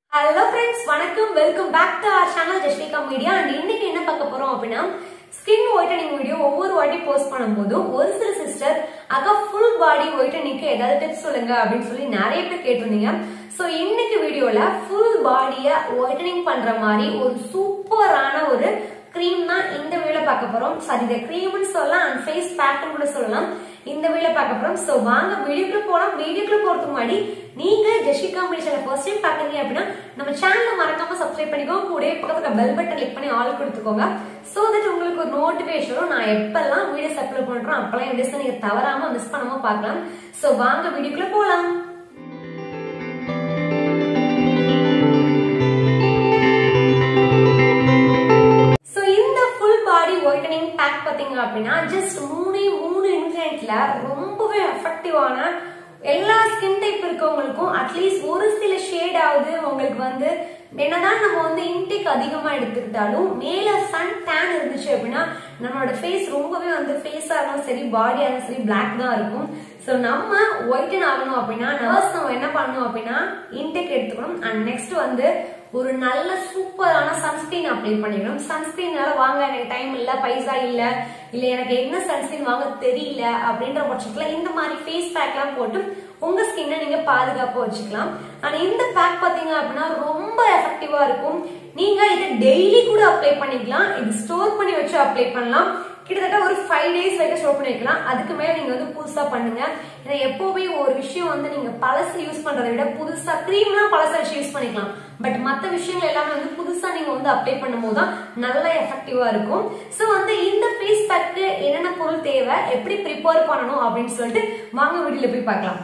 hello friends வணக்கம் welcome back to our channel Jasvika media and இன்னைக்கு என்ன பார்க்க போறோம் அப்படின்னா ஸ்கின் ஒயிட்டனிங் வீடியோ ஒவ்வொரு வாட்டி போஸ்ட் பண்ணும்போதும் ஒரு சில சிஸ்டர் அக்கா ஃபுல் பாடி ஒயிட்டனிங்க்கு ஏதாவது டிப்ஸ் சொல்லுங்க அப்படின்னு சொல்லி நிறைய பேர் கேட்டிருந்தீங்க ஸோ இன்னைக்கு வீடியோல ஃபுல் பாடியை ஒயிட்டனிங் பண்ற மாதிரி ஒரு சூப்பரான ஒரு க்ரீம் தான் இந்த வீடியோல பார்க்க போறோம் சாரி இந்த க்ரீம்னு சொல்லலாம் அண்ட் ஃபேஸ் பேக்னு கூட சொல்லலாம் இந்த வீடியோல பார்க்க போறோம் சோ வாங்க வீடியோக்குள்ள போலாம் வீடியோக்குள்ள போறதுக்கு முன்னாடி நீங்க Jeshika media channel first time பாக்குறீங்க அப்படின்னா நம்ம சேனலை மறக்காம சப்ஸ்கிரைப் பண்ணிக்கோங்க கூடவே பக்கத்துல பெல் பட்டன் கிளிக் பண்ணி ஆல் கொடுத்துக்கோங்க சோ தட் உங்களுக்கு ஒரு நோட்டிபிகேஷன் வரும் நான் எப்பெல்லாம் வீடியோஸ் அப்லோட் பண்றோம் அப்பெல்லாம் வீடியோஸ் நீங்க தவறாம மிஸ் பண்ணாம பார்க்கலாம் சோ வாங்க வீடியோக்குள்ள போலாம் சோ இந்த ஃபுல் பாடி ஒயிட்டனிங் பேக் பாத்தீங்க அப்படின்னா ஜஸ்ட் மூணே மூணு இன்கிரியன்ட்ல ரொம்பவே எஃபெக்டிவான எல்லா ஸ்கின் டைப் இருக்கவங்களுக்கும் அட்லீஸ்ட் ஒரு சில ஷேட் ஆகுது உங்களுக்கு வந்து என்னதான் நம்ம வந்து இன்டேக் அதிகமா எடுத்துக்கிட்டாலும் மேல சன் டேன் இருந்துச்சு அப்படின்னா நம்மளோட ஃபேஸ் ரொம்பவே வந்து ஃபேஸா இருந்தாலும் சரி பாடியா இருந்தாலும் சரி பிளாக் தான் இருக்கும் ஸோ நம்ம ஒயிட்டன் ஆகணும் அப்படின்னா நர்ஸ் நம்ம என்ன பண்ணணும் அப்படின்னா இன்டேக் எடுத்துக்கணும் அண்ட் நெக்ஸ்ட் வந்து ஒரு நல்ல சூப்பரான சன்ஸ்கிரீன் அப்ளை பண்ணிக்கணும் சன்ஸ்கிரீனால வாங்க எனக்கு டைம் இல்ல பைசா இல்ல இல்ல எனக்கு என்ன சன்ஸ்கிரீன் வாங்க தெரியல அப்படின்ற பட்சத்துல இந்த மாதிரி ஃபேஸ் பேக் எல்லாம் போட்டு உங்க ஸ்கின்னை நீங்க பாதுகாப்பா வச்சுக்கலாம் ஆனா இந்த பேக் பாத்தீங்க அப்படின்னா ரொம்ப எஃபெக்டிவா இருக்கும் நீங்க இதை டெய்லி கூட அப்ளை பண்ணிக்கலாம் இது ஸ்டோர் பண்ணி வச்சு அப்ளை பண்ணலாம் கிட்டத்தட்ட ஒரு ஃபைவ் டேஸ் வரைக்கும் ஸ்டோர் பண்ணி வைக்கலாம் அதுக்கு மேல நீங்க வந்து புதுசா பண்ணுங்க ஏன்னா எப்பவுமே ஒரு விஷயம் வந்து நீங்க பழசு யூஸ் பண்றதை விட புதுசா க்ரீம்னா பழச வச்சு யூஸ் பண்ணிக்கலாம் பட் மத்த விஷயங்கள் எல்லாமே வந்து புதுசா நீங்க வந்து அப்ளை பண்ணும்போது தான் நல்ல எஃபெக்டிவா இருக்கும் சோ வந்து இந்த ஃபேஸ் பேக்கு என்னென்ன பொருள் தேவை எப்படி ப்ரிப்பேர் பண்ணணும் அப்படின்னு சொல்லிட்டு வாங்க வீடியோல போய் பார்க்கலாம்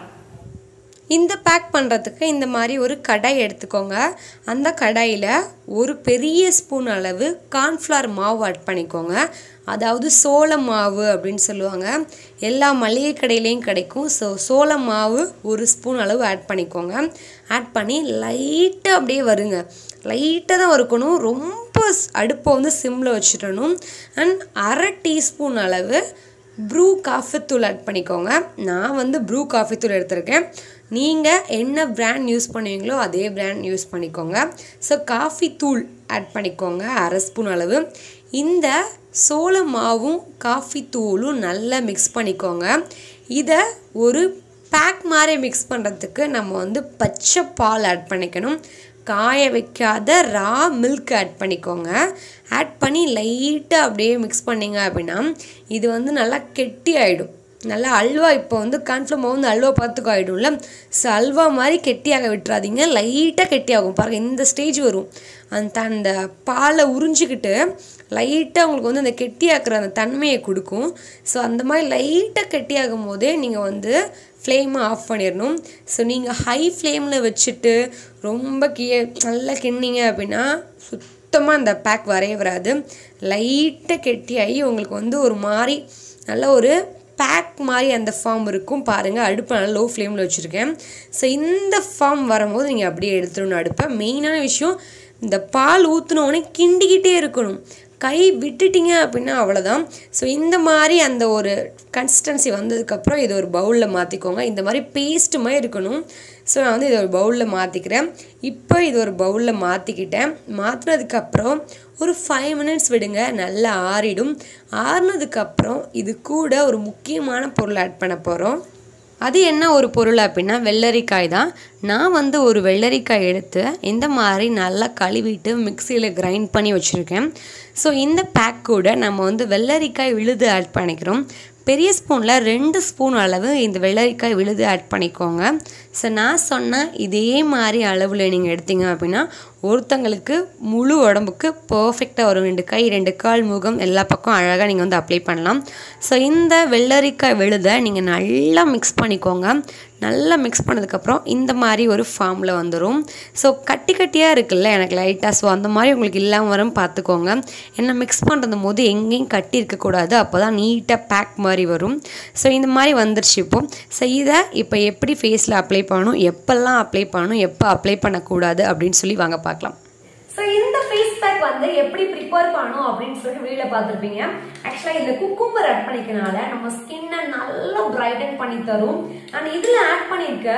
இந்த பேக் பண்ணுறதுக்கு இந்த மாதிரி ஒரு கடாய் எடுத்துக்கோங்க அந்த கடாயில் ஒரு பெரிய ஸ்பூன் அளவு கார்ன்ஃப்ளவர் மாவு ஆட் பண்ணிக்கோங்க அதாவது சோள மாவு அப்படின்னு சொல்லுவாங்க எல்லா மளிகை கடையிலையும் கிடைக்கும் ஸோ சோள மாவு ஒரு ஸ்பூன் அளவு ஆட் பண்ணிக்கோங்க ஆட் பண்ணி லைட்டாக அப்படியே வருங்க லைட்டாக தான் வறுக்கணும் ரொம்ப அடுப்பை வந்து சிம்மில் வச்சிடணும் அண்ட் அரை டீஸ்பூன் அளவு ப்ரூ காஃபி தூள் ஆட் பண்ணிக்கோங்க நான் வந்து ப்ரூ காஃபி தூள் எடுத்திருக்கேன் நீங்கள் என்ன பிராண்ட் யூஸ் பண்ணுவீங்களோ அதே பிராண்ட் யூஸ் பண்ணிக்கோங்க ஸோ காஃபி தூள் ஆட் பண்ணிக்கோங்க அரை ஸ்பூன் அளவு இந்த சோள மாவும் காஃபி தூளும் நல்லா மிக்ஸ் பண்ணிக்கோங்க இதை ஒரு பேக் மாதிரி மிக்ஸ் பண்ணுறதுக்கு நம்ம வந்து பச்சை பால் ஆட் பண்ணிக்கணும் காய வைக்காத ரா மில்க் ஆட் பண்ணிக்கோங்க ஆட் பண்ணி லைட்டாக அப்படியே மிக்ஸ் பண்ணிங்க அப்படின்னா இது வந்து நல்லா கெட்டி ஆகிடும் நல்லா அல்வா இப்போ வந்து கான்ஃப்ளவர் மாவு வந்து அல்வா பார்த்துக்கு ஆகிடும்ல ஸோ அல்வா மாதிரி கெட்டியாக விட்டுறாதீங்க லைட்டாக கெட்டியாகும் பாருங்கள் இந்த ஸ்டேஜ் வரும் அந்த அந்த பாலை உறிஞ்சிக்கிட்டு லைட்டாக உங்களுக்கு வந்து அந்த கெட்டியாக்குற அந்த தன்மையை கொடுக்கும் ஸோ அந்த மாதிரி லைட்டாக கெட்டியாகும் போதே நீங்கள் வந்து ஃப்ளேமை ஆஃப் பண்ணிடணும் ஸோ நீங்கள் ஹை ஃப்ளேமில் வச்சுட்டு ரொம்ப கீ நல்லா கிண்டிங்க அப்படின்னா சுத்தமாக அந்த பேக் வரைய வராது லைட்டாக கெட்டியாகி உங்களுக்கு வந்து ஒரு மாதிரி நல்ல ஒரு பேக் மாதிரி அந்த ஃபார்ம் இருக்கும் பாருங்கள் அடுப்பை நல்லா லோ ஃப்ளேமில் வச்சுருக்கேன் ஸோ இந்த ஃபார்ம் வரும்போது நீங்கள் அப்படியே எடுத்துடணும் அடுப்பை மெயினான விஷயம் இந்த பால் ஊற்றினோடனே கிண்டிக்கிட்டே இருக்கணும் கை விட்டுட்டீங்க அப்படின்னா அவ்வளோதான் ஸோ இந்த மாதிரி அந்த ஒரு கன்சிஸ்டன்சி வந்ததுக்கப்புறம் இதை ஒரு பவுலில் மாற்றிக்கோங்க இந்த மாதிரி பேஸ்ட் மாதிரி இருக்கணும் ஸோ நான் வந்து இதை ஒரு பவுலில் மாற்றிக்கிறேன் இப்போ இது ஒரு பவுலில் மாற்றிக்கிட்டேன் மாற்றினதுக்கப்புறம் ஒரு ஃபைவ் மினிட்ஸ் விடுங்க நல்லா ஆறிடும் ஆறுனதுக்கப்புறம் இது கூட ஒரு முக்கியமான பொருள் ஆட் பண்ண போகிறோம் அது என்ன ஒரு பொருள் அப்படின்னா வெள்ளரிக்காய் தான் நான் வந்து ஒரு வெள்ளரிக்காய் எடுத்து இந்த மாதிரி நல்லா கழுவிட்டு மிக்சியில் கிரைண்ட் பண்ணி வச்சுருக்கேன் ஸோ இந்த பேக் கூட நம்ம வந்து வெள்ளரிக்காய் விழுது ஆட் பண்ணிக்கிறோம் பெரிய ஸ்பூனில் ரெண்டு ஸ்பூன் அளவு இந்த வெள்ளரிக்காய் விழுது ஆட் பண்ணிக்கோங்க ஸோ நான் சொன்ன இதே மாதிரி அளவில் நீங்கள் எடுத்தீங்க அப்படின்னா ஒருத்தங்களுக்கு முழு உடம்புக்கு பர்ஃபெக்டாக வரும் ரெண்டு கை ரெண்டு கால் முகம் எல்லா பக்கம் அழகாக நீங்கள் வந்து அப்ளை பண்ணலாம் ஸோ இந்த வெள்ளரிக்காய் விழுதை நீங்கள் நல்லா மிக்ஸ் பண்ணிக்கோங்க நல்லா மிக்ஸ் பண்ணதுக்கப்புறம் இந்த மாதிரி ஒரு ஃபார்மில் வந்துடும் ஸோ கட்டி கட்டியாக இருக்குல்ல எனக்கு லைட்டாக ஸோ அந்த மாதிரி உங்களுக்கு இல்லாமல் வரும் பார்த்துக்கோங்க ஏன்னா மிக்ஸ் பண்ணுறது போது எங்கேயும் கட்டி இருக்கக்கூடாது அப்போ தான் நீட்டாக பேக் மாதிரி வரும் ஸோ இந்த மாதிரி வந்துருச்சு இப்போ ஸோ இதை இப்போ எப்படி ஃபேஸில் அப்ளை பண்ணணும் எப்பெல்லாம் அப்ளை பண்ணணும் எப்போ அப்ளை பண்ணக்கூடாது அப்படின்னு சொல்லி வாங்க பார்க்கலாம் சோ இந்த ஃபேஸ் பேக் வந்து எப்படி ப்ரிப்பேர் பண்ணணும் அப்படின்னு சொல்லிட்டு வீடியோல பார்த்திருப்பீங்க ஆக்சுவலா இதுல குக்கும்பர் ஆட் பண்ணிக்கனால நம்ம ஸ்கின்னை நல்லா பிரைட்டன் பண்ணி தரும் அண்ட் இதுல ஆட் பண்ணிருக்க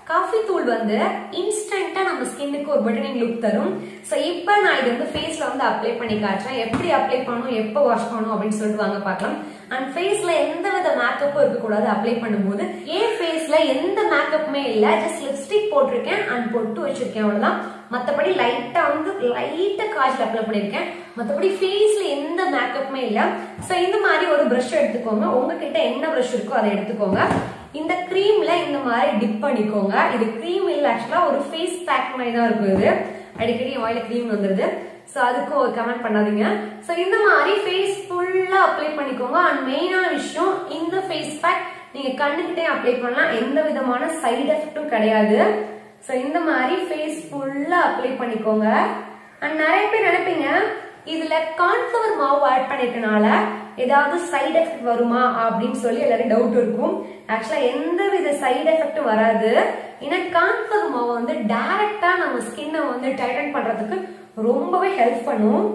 காஃபி தூள் வந்து இன்ஸ்டன்டா நம்ம ஸ்கின்னுக்கு ஒரு பட்டனிங் லுக் தரும் சோ இப்போ நான் இது வந்து ஃபேஸ்ல வந்து அப்ளை பண்ணி காட்டுறேன் எப்படி அப்ளை பண்ணணும் எப்போ வாஷ் பண்ணணும் அப்படின்னு சொல்லிட்டு வாங்க பார்க்கலாம் அண்ட் ஃபேஸ்ல எந்த வித மேக்கப்பும் இருக்கக்கூடாது அப்ளை பண்ணும்போது என் ஃபேஸ்ல எந்த மேக்கப்புமே இல்ல ஜஸ்ட் லிப்ஸ்டிக் போட்டிருக்கேன் அண்ட் பொட்டு வச்சிருக்கேன் அவ்வளவுதான் மத்தபடி லைட்டா வந்து லைட்டா காஜல் அப்ளை பண்ணிருக்கேன் மத்தபடி ஃபேஸ்ல எந்த மேக்கப்புமே இல்ல சோ இந்த மாதிரி ஒரு பிரஷ் எடுத்துக்கோங்க உங்ககிட்ட என்ன பிரஷ் இருக்கோ அதை எடுத்துக்கோங்க இந்த கிரீம்ல இந்த மாதிரி டிப் பண்ணிக்கோங்க இது கிரீம் இல்ல ஆக்சுவலா ஒரு ஃபேஸ் பேக் மாதிரி தான் இருக்கும் இது அடிக்கடி என் வாயில கிரீம் வந்துருது சோ அதுக்கும் ஒரு கமெண்ட் பண்ணாதீங்க சோ இந்த மாதிரி ஃபேஸ் ஃபுல்லா அப்ளை பண்ணிக்கோங்க அண்ட் மெயினான விஷயம் இந்த ஃபேஸ் பேக் நீங்க கண்ணுக்கிட்டே அப்ளை பண்ணலாம் எந்த விதமான சைடு எஃபெக்டும் கிடையாது சோ இந்த மாதிரி ஃபேஸ் ஃபுல்லா அப்ளை பண்ணிக்கோங்க அண்ட் நிறைய பேர் நினைப்பீங்க இதுல கார்ன்ஃபிளவர் மாவு ஆட் பண்ணிருக்கனால ஏதாவது சைடு எஃபெக்ட் வருமா அப்படின்னு சொல்லி எல்லாரும் டவுட் இருக்கும் ஆக்சுவலா எந்த வித சைடு எஃபெக்டும் வராது ஏன்னா கார்ன்ஃபிளவர் மாவு வந்து டைரக்டா நம்ம ஸ்கின்னை வந்து டைட்டன் பண்றதுக்கு ரொம்பவே ஹெல்ப் பண்ணும்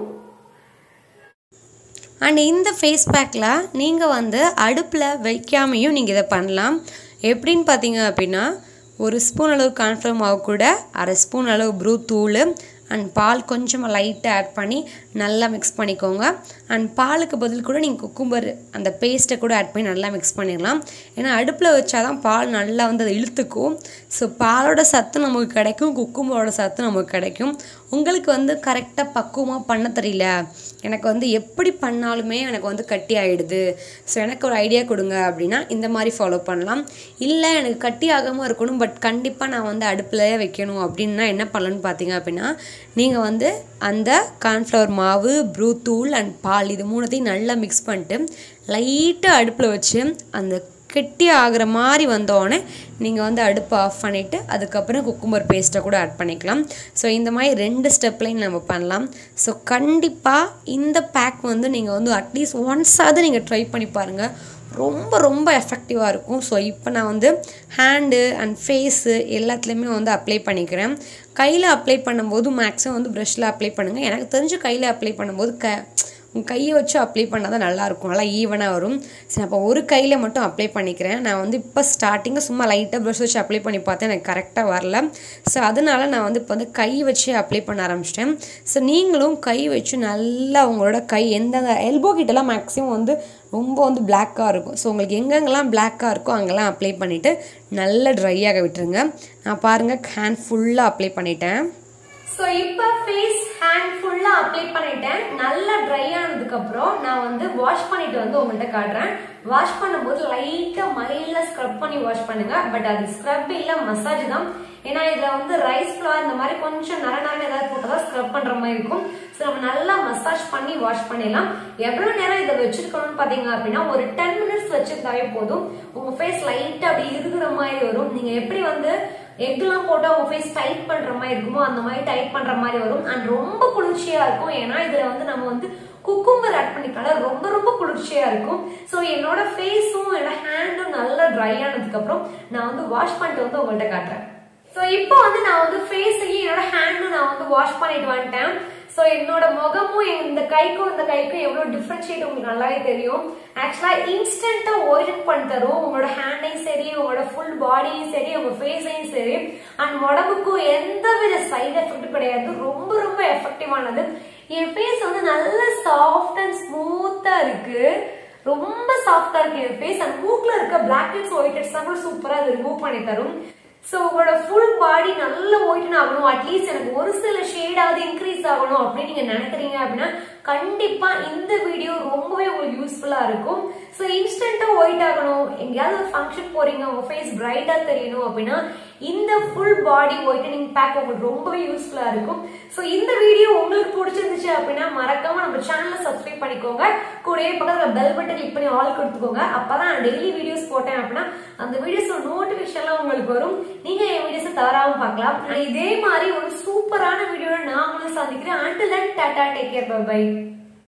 அண்ட் இந்த ஃபேஸ் பேக்கில் நீங்கள் வந்து அடுப்பில் வைக்காமையும் நீங்கள் இதை பண்ணலாம் எப்படின்னு பார்த்தீங்க அப்படின்னா ஒரு ஸ்பூன் அளவு கான்ஃப்ளவர் மாவு கூட அரை ஸ்பூன் அளவு ப்ரூ தூள் அண்ட் பால் கொஞ்சமாக லைட்டாக ஆட் பண்ணி நல்லா மிக்ஸ் பண்ணிக்கோங்க அண்ட் பாலுக்கு பதில் கூட நீங்கள் குக்கும்பர் அந்த பேஸ்ட்டை கூட ஆட் பண்ணி நல்லா மிக்ஸ் பண்ணிடலாம் ஏன்னா அடுப்பில் வச்சாதான் பால் நல்லா வந்து அதை இழுத்துக்கும் ஸோ பாலோட சத்து நமக்கு கிடைக்கும் குக்கும்பரோட சத்து நமக்கு கிடைக்கும் உங்களுக்கு வந்து கரெக்டாக பக்குவமாக பண்ண தெரியல எனக்கு வந்து எப்படி பண்ணாலுமே எனக்கு வந்து கட்டி ஆகிடுது ஸோ எனக்கு ஒரு ஐடியா கொடுங்க அப்படின்னா இந்த மாதிரி ஃபாலோ பண்ணலாம் இல்லை எனக்கு கட்டி ஆகாமல் இருக்கணும் பட் கண்டிப்பாக நான் வந்து அடுப்பில் வைக்கணும் அப்படின்னா என்ன பண்ணலான்னு பார்த்தீங்க அப்படின்னா நீங்கள் வந்து அந்த கார்ன்ஃப்ளவர் மாவு ப்ரூ தூள் அண்ட் பால் இது மூணுத்தையும் நல்லா மிக்ஸ் பண்ணிட்டு லைட்டாக அடுப்பில் வச்சு அந்த கெட்டி ஆகிற மாதிரி வந்தோடனே நீங்கள் வந்து அடுப்பை ஆஃப் பண்ணிவிட்டு அதுக்கப்புறம் குக்கும்பர் பேஸ்ட்டை கூட ஆட் பண்ணிக்கலாம் ஸோ இந்த மாதிரி ரெண்டு ஸ்டெப்லையும் நம்ம பண்ணலாம் ஸோ கண்டிப்பாக இந்த பேக் வந்து நீங்கள் வந்து அட்லீஸ்ட் ஒன்ஸாவது நீங்கள் ட்ரை பண்ணி பாருங்கள் ரொம்ப ரொம்ப எஃபெக்டிவாக இருக்கும் ஸோ இப்போ நான் வந்து ஹேண்டு அண்ட் ஃபேஸு எல்லாத்துலேயுமே வந்து அப்ளை பண்ணிக்கிறேன் கையில் அப்ளை பண்ணும்போது மேக்ஸிமம் வந்து ப்ரஷில் அப்ளை பண்ணுங்கள் எனக்கு தெரிஞ்சு கையில் அப்ளை பண்ணும்போது க உங்கள் கையை வச்சு அப்ளை பண்ணால் தான் நல்லாயிருக்கும் நல்லா ஈவனாக வரும் சரி அப்போ ஒரு கையில் மட்டும் அப்ளை பண்ணிக்கிறேன் நான் வந்து இப்போ ஸ்டார்டிங்காக சும்மா லைட்டாக ப்ரஷ் வச்சு அப்ளை பண்ணி பார்த்தேன் எனக்கு கரெக்டாக வரல ஸோ அதனால நான் வந்து இப்போ வந்து கை வச்சு அப்ளை பண்ண ஆரம்பிச்சிட்டேன் ஸோ நீங்களும் கை வச்சு நல்லா உங்களோட கை எந்தெந்த எல்போ கிட்டலாம் மேக்ஸிமம் வந்து ரொம்ப வந்து பிளாக்காக இருக்கும் ஸோ உங்களுக்கு எங்கெங்கெல்லாம் பிளாக்காக இருக்கோ அங்கெல்லாம் அப்ளை பண்ணிவிட்டு நல்லா ட்ரையாக விட்டுருங்க நான் பாருங்கள் ஹேண்ட் ஃபுல்லாக அப்ளை பண்ணிட்டேன் ஸோ இப்போ ஃபேஸ் ஹேண்ட் ஃபுல்லா அப்ளை பண்ணிட்டேன் நல்லா ட்ரை ஆனதுக்கு அப்புறம் நான் வந்து வாஷ் பண்ணிட்டு வந்து உங்கள்கிட்ட காட்டுறேன் வாஷ் பண்ணும்போது லைட்டா மைல்டா ஸ்க்ரப் பண்ணி வாஷ் பண்ணுங்க பட் அது ஸ்க்ரப் இல்ல மசாஜ் தான் ஏன்னா இதுல வந்து ரைஸ் ஃபிளார் இந்த மாதிரி கொஞ்சம் நர நரன்னு ஏதாவது போட்டதா ஸ்க்ரப் பண்ற மாதிரி இருக்கும் ஸோ நம்ம நல்லா மசாஜ் பண்ணி வாஷ் பண்ணிடலாம் எவ்வளவு நேரம் இதை வச்சிருக்கணும்னு பாத்தீங்க அப்படின்னா ஒரு டென் மினிட்ஸ் வச்சிருந்தாவே போதும் உங்க ஃபேஸ் லைட்டா அப்படி இருக்கிற மாதிரி வரும் நீங்க எப்படி வந்து எக்லாம் போட்டா உங்க ஃபேஸ் டைட் பண்ற மாதிரி இருக்குமோ அந்த மாதிரி டைட் பண்ற மாதிரி வரும் அண்ட் ரொம்ப குளிர்ச்சியா இருக்கும் ஏன்னா இதுல வந்து நம்ம வந்து குக்கும்பர் ஆட் பண்ணிக்கல ரொம்ப ரொம்ப குளிர்ச்சியா இருக்கும் ஸோ என்னோட ஃபேஸும் என்னோட ஹேண்டும் நல்லா ட்ரை ஆனதுக்கு அப்புறம் நான் வந்து வாஷ் பண்ணிட்டு வந்து உங்கள்கிட்ட காட்டுறேன் ஸோ இப்போ வந்து நான் வந்து ஃபேஸையும் என்னோட ஹேண்டும் நான் வந்து வாஷ் பண்ணிட்டு வந்துட்டேன் ஸோ என்னோட முகமும் இந்த கைக்கும் இந்த கைக்கும் எவ்வளோ டிஃப்ரென்ஷியேட் உங்களுக்கு நல்லாவே தெரியும் ஆக்சுவலா இன்ஸ்டன்டா ஒயிட் பண்ணி தரும் உங்களோட ஹேண்டையும் சரி உங்களோட ஃபுல் பாடியும் சரி உங்க ஃபேஸையும் சரி அண்ட் உடம்புக்கும் எந்த வித சைடு எஃபெக்ட் கிடையாது ரொம்ப ரொம்ப எஃபெக்டிவானது என் ஃபேஸ் வந்து நல்ல சாஃப்ட் அண்ட் ஸ்மூத்தா இருக்கு ரொம்ப சாஃப்டா இருக்கு என் ஃபேஸ் அண்ட் மூக்ல இருக்க பிளாக் ஹெட்ஸ் ஒயிட் ஹெட்ஸ் தான் கூட சூப்பரா அது ரிமூவ் பண்ணி தரும் ஸோ உங்களோட ஃபுல் பாடி நல்ல ஒயிட்டன் ஆகணும் அட்லீஸ்ட் எனக்கு ஒரு சில ஷேடாவது இன்க்ரீஸ் ஆகணும் அப்படின்னு நீங்க நினைக்கிறீங்க அப்படின்னா கண்டிப்பா இந்த வீடியோ ரொம்பவே உங்களுக்கு யூஸ்ஃபுல்லா இருக்கும் ஸோ இன்ஸ்டன்டா ஒயிட் ஆகணும் எங்கேயாவது ஒரு ஃபங்க்ஷன் போறீங்க உங்க ஃபேஸ் பிரைட்டா தெரியணும் அப்படின்னா இந்த ஃபுல் பாடி ஒயிட்டனிங் பேக் உங்களுக்கு ரொம்பவே யூஸ்ஃபுல்லா இருக்கும் ஸோ இந்த வீடியோ உங்களுக்கு பிடிச்சிருந்துச்சு அப்படின்னா மறக்காம நம்ம சேனலை சப்ஸ்கிரைப் பண்ணிக்கோங்க கூடவே பக்கத்துல பெல் பட்டன் கிளிக் பண்ணி ஆல் கொடுத்துக்கோங்க அப்பதான் நான் டெய்லி வீடியோஸ் போட்டேன் அப்படின்னா அந்த வீடியோஸ் நோட்டிபிகேஷன்லாம் உங்களுக்கு வரும் நீங்க என் வீடியோஸ் தவறாம பார்க்கலாம் இதே மாதிரி ஒரு சூப்பரான வீடியோட நான் உங்களை சந்திக்கிறேன் until tata take care by